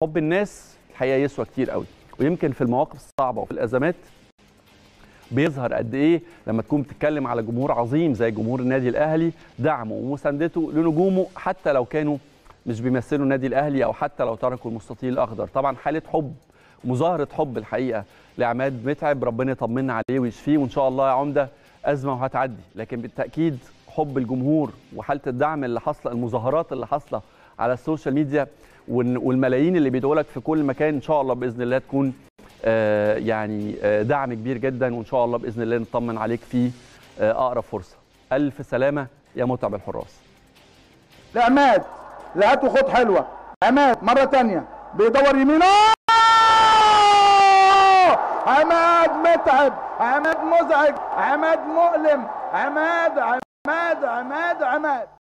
حب الناس الحقيقه يسوى كتير قوي ويمكن في المواقف الصعبه وفي الازمات بيظهر قد ايه لما تكون بتتكلم على جمهور عظيم زي جمهور النادي الاهلي دعمه ومساندته لنجومه حتى لو كانوا مش بيمثلوا النادي الاهلي او حتى لو تركوا المستطيل الاخضر طبعا حاله حب مظاهره حب الحقيقه لعماد متعب ربنا يطمنا عليه ويشفيه وان شاء الله يا عمده ازمه وهتعدي لكن بالتاكيد حب الجمهور وحاله الدعم اللي حاصله المظاهرات اللي حاصله على السوشيال ميديا والملايين اللي بيدعوا لك في كل مكان ان شاء الله باذن الله تكون آه يعني آه دعم كبير جدا وان شاء الله باذن الله نطمن عليك في آه اقرب فرصه الف سلامه يا متعب الحراس لعماد لقته خط حلوه عماد مره تانية بيدور يمينه عماد متعب عماد مزعج عماد مؤلم عماد عماد عماد عماد